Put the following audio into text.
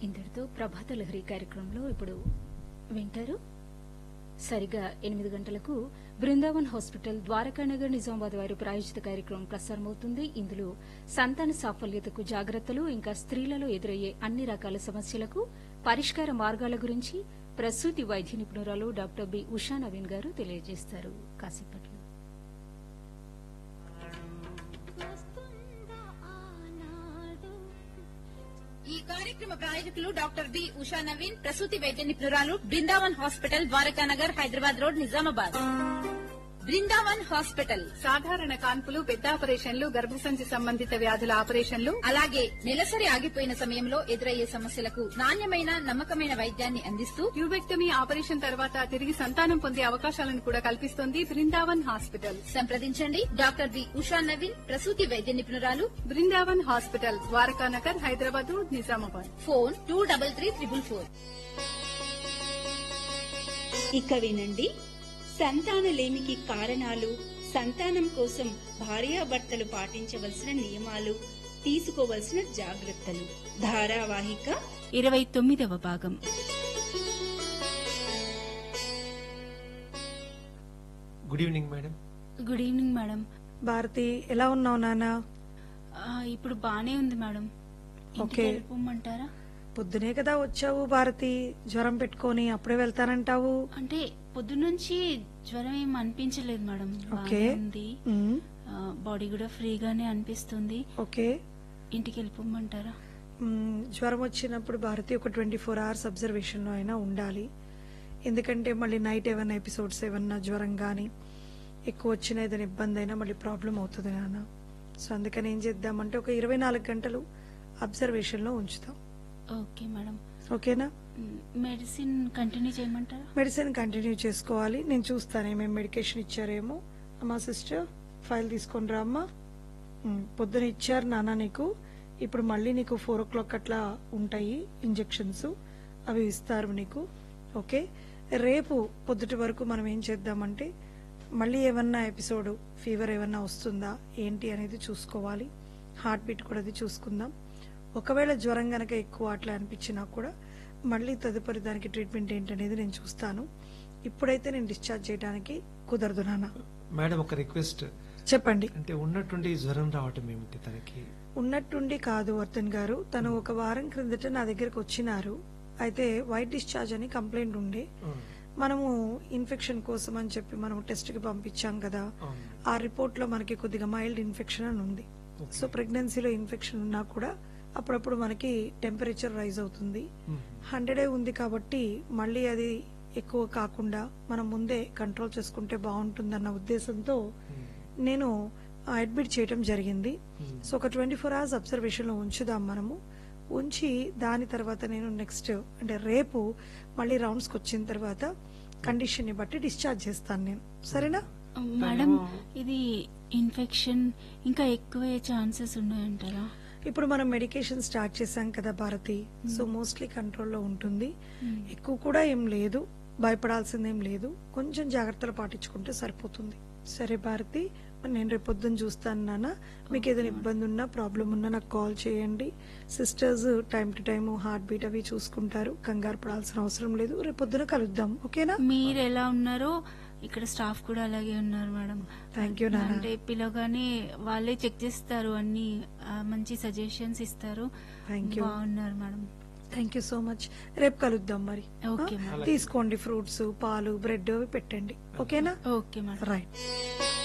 ఇంతటితో ప్రభాత లహరి కార్యక్రమంలో ఇప్పుడు వింటారు సరిగా ఎనిమిది గంటలకు బృందావన్ హాస్పిటల్ ద్వారకానగర్ నిజామాబాద్ వారి ప్రాయోజిత కార్యక్రమం ప్రసారమవుతుంది ఇందులో సంతాన సాఫల్యతకు జాగ్రత్తలు ఇంకా స్త్రీలలో ఎదురయ్యే అన్ని రకాల సమస్యలకు పరిష్కార మార్గాల గురించి ప్రసూతి వైద్య నిపుణురాలు డాక్టర్ బి ఉషా నవీన్ గారు తెలియజేస్తారు కాసేపట్లో ఈ కార్యక్రమ ప్రాయోజకులు డాక్టర్ బి ఉషా నవీన్ ప్రసూతి వైద్య నిపుణురాలు Brindavan hospital Dwarakanagar Hyderabad road Nizamabad Brindavan hospital సాధారణ కాన్పులు పెద్ద ఆపరేషన్లు గర్భసంచి సంబంధిత వ్యాధుల ఆపరేషన్లు అలాగే నెలసరి ఆగిపోయిన సమయంలో ఎదురయ్యే సమస్యలకు నాణ్యమైన నమ్మకమైన వైద్యాన్ని అందిస్తూ ట్యూబెక్టమీ ఆపరేషన్ తర్వాత తిరిగి సంతానం పొందే అవకాశాలను కూడా కల్పిస్తోంది బృందావన్ హాస్పిటల్ సంప్రదించండి డాక్టర్ బి ఉషా నవీన్ ప్రసూతి వైద్య నిపుణురాలు Brindavan hospital Dwarakanagar Hyderabad Nizamabad phone two double three triple four ఇక వినండి సంతానలేమికి కారణాలు సంతానం కోసం భార్యాభర్తలు పాటించవలసిన నియమాలు తీసుకోవలసిన జాగ్రత్తలు ధారావాహిక ఇరవై తొమ్మిదవ భాగం good evening madam good evening madam Bharathi ఎలా ఉన్నావు నాన్న ఆ, ఇప్పుడు బానే ఉంది మేడం ఇంటికి ఓకే. వెళ్ళిపోమంటారా పొద్దునే కదా వచ్చావు భారతి జ్వరం పెట్టుకొని అప్పుడే వెళ్తానంటావు అంటే పొద్దున్నుంచి జ్వరం ఏం అనిపించలేదు మేడం ఓకే. బానే ఉంది ఉమ్, ఆ, బాడీ కూడా ఫ్రీగానే అనిపిస్తుంది ఓకే ఇంటికి వెళ్ళిపోమంటారా ఉమ్, జ్వరం వచ్చినప్పుడు భారతి ఒక ట్వంటీ ఫోర్ అవర్స్ అబ్జర్వేషన్ లో అయినా ఉండాలి ఎందుకంటే మళ్ళీ నైట్ ఏమైనా ఎపిసోడ్స్ ఏమన్నా జ్వరం గాని ఎక్కువ వచ్చిన ఏదైనా ఇబ్బంది అయినా మళ్ళీ ప్రాబ్లం అవుతుంది నాన్న సో అందుకని ఏం చేద్దామంటే ఒక ఇరవై నాలుగు గంటలు అబ్జర్వేషన్ లో ఉంచుతాం ఓకే మేడం ఓకేనా మ్, మెడిసిన్ కంటిన్యూ చేయమంటారా మెడిసిన్ కంటిన్యూ చేసుకోవాలి నేను చూస్తాను ఏమేమి మెడికేషన్ ఇచ్చారేమో అమ్మా సిస్టర్ ఫైల్ తీసుకొని రా అమ్మా ఉమ్, పొద్దున ఇచ్చారు నాన్న నీకు ఇప్పుడు మళ్ళీ నీకు ఫోర్ ఓ క్లాక్ అట్లా ఉంటాయి ఇంజెక్షన్స్ అవి ఇస్తారు నీకు ఓకే రేపు పొద్దుటి వరకు మనం ఏం చేద్దామంటే మళ్ళీ ఏమన్నా ఎపిసోడ్ ఫీవర్ ఏమన్నా వస్తుందా ఏంటి అనేది చూసుకోవాలి హార్ట్ బీట్ కూడా అది చూసుకుందాం ఒకవేళ జ్వరం గనక ఎక్కువ అట్లా అనిపించినా కూడా మళ్ళీ తదుపరి దానికి ట్రీట్మెంట్ ఏంటనేది నేను చూస్తాను ఇప్పుడైతే నేను డిశ్చార్జ్ చేయడానికి కుదరదు నాన్న మేడం ఒక రిక్వెస్ట్ చెప్పండి అంటే ఉన్నట్టుండి జ్వరం రావటం ఏమిటి తనకి ఉన్నట్టుండి కాదు వర్ధన్ గారు తను ఒక వారం క్రిందట నా దగ్గరకు వచ్చినారు అయితే వైట్ డిశ్చార్జ్ అని కంప్లైంట్ ఉండే అవును. మనము ఇన్ఫెక్షన్ కోసం అని చెప్పి మనం టెస్ట్ కి పంపించాం కదా అవును. ఆ రిపోర్ట్ లో మనకి కొద్దిగా మైల్డ్ ఇన్ఫెక్షన్ అని ఉంది Okay. సో ప్రెగ్నెన్సీలో ఇన్ఫెక్షన్ ఉన్నా కూడా అప్పుడప్పుడు మనకి టెంపరేచర్ రైజ్ అవుతుంది మ్మ్. హండ్రెడే ఉంది కాబట్టి మళ్ళీ అది ఎక్కువ కాకుండా మనం ముందే కంట్రోల్ చేసుకుంటే బాగుంటుందన్న ఉద్దేశంతో మ్మ్. నేను అడ్మిట్ చేయడం జరిగింది మ్మ్. సో ఒక ట్వంటీ ఫోర్ అవర్స్ అబ్జర్వేషన్ లో ఉంచుదాం మనము ఉంచి దాని తర్వాత నేను నెక్స్ట్ అంటే రేపు మళ్ళీ రౌండ్స్ కి వచ్చిన తర్వాత కండిషన్ ని బట్టి డిశ్చార్జ్ చేస్తాను నేను సరేనా మేడం ఇది ఇన్ఫెక్షన్ ఇంకా ఎక్కువే ఛాన్సెస్ ఉన్నాయంటారా ఇప్పుడు మనం మెడికేషన్ స్టార్ట్ చేశాం కదా భారతి సో మోస్ట్లీ కంట్రోల్లో ఉంటుంది ఎక్కువ కూడా ఏం లేదు భయపడాల్సిందేం లేదు కొంచెం జాగ్రత్తలు పాటించుకుంటే సరిపోతుంది సరే భారతి మరి నేను రేపు పొద్దున్న చూస్తాను నాన్న మీకు ఏదైనా ఇబ్బంది ఉన్నా ప్రాబ్లం ఉన్నా నాకు కాల్ చేయండి sisters time to time heart beat అవి చూసుకుంటారు కంగారు పడాల్సిన అవసరం లేదు రేపు పొద్దున కలుద్దాం ఓకేనా మీరు ఎలా ఉన్నారో ఇక్కడ స్టాఫ్ కూడా అలాగే ఉన్నారు మేడం థ్యాంక్ యూ నాన్న అంటే పిలవగానే వాళ్ళే చెక్ చేస్తారు అన్ని ఆ, మంచి సజెషన్స్ ఇస్తారు థ్యాంక్ యూ బాగున్నారు madam thank you so much రేపు కలుద్దాం మరి ఓకే ఆ? మేడం తీసుకోండి ఫ్రూట్స్ పాలు బ్రెడ్ అవి పెట్టండి ఓకేనా ఓకే మేడం రైట్